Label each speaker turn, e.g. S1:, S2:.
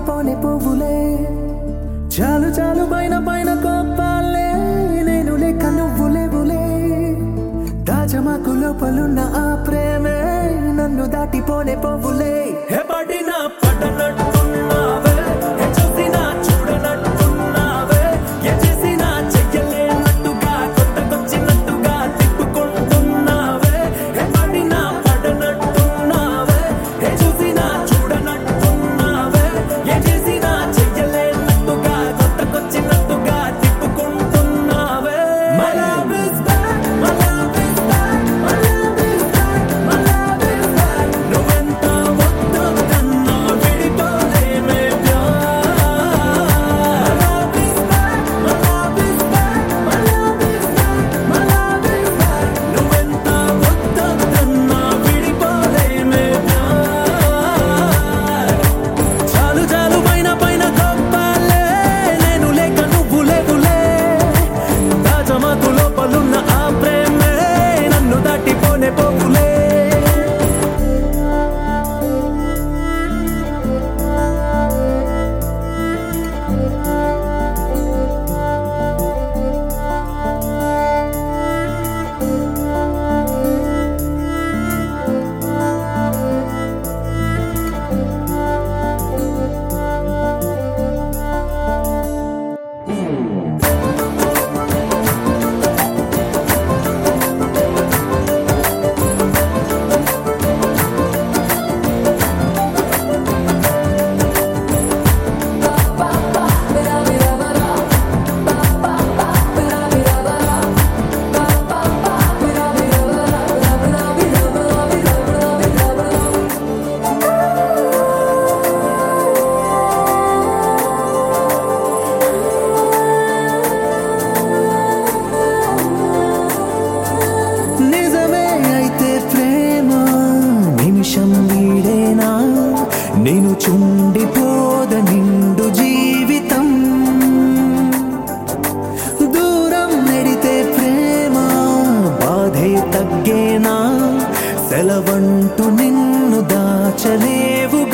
S1: దాటిపోనే పువ్వులే చాలు చాలు పైన పైన కోపాలే నేను లేక నువ్వు లేవులే దాచమాకు లోపలున్న ఆ ప్రేమే నన్ను దాటిపోనే పువ్వులే హే పడిన పడనట్టున్నావే హే చూసినా చూడనట్టున్నావే ఏ చేసినా చెయ్యలేనట్టుగా కొత్తకొచ్చినట్టుగా తిప్పుకుంటున్నావే హే పడిన పడనట్టున్నావే హే చూసినా చూడనట్టున్నావే ఏ చేసినా చెయ్యలేనట్టుగా కొత్తకొచ్చినట్టుగా తిప్పుకుంటున్నావే My love is back, my love is back, my love is back, my love is back. నువ్వెంత వద్దొద్దన్నా విడిపోలేమే ప్యార్. My love is back, my love is back, my love is back, my love is back. నువ్వెంత వద్దొద్దన్నా విడిపోలేమే ప్యార్. చాలు చాలు పైన పైన గొప్పలే నేను లేక నువ్వు లేవులే రాజమాకు లోపలున్న ఆ ప్రేమే నన్ను దాటిపోనే పోవులే నిజమే అయితే ప్రేమ నిమిషం వీడేనా నేను చుండిపోద నిండు జీవితం దూరం నెడితే ప్రేమ బాధే తగ్గేనా సెలవంటూ నిన్ను దాచలేవుగా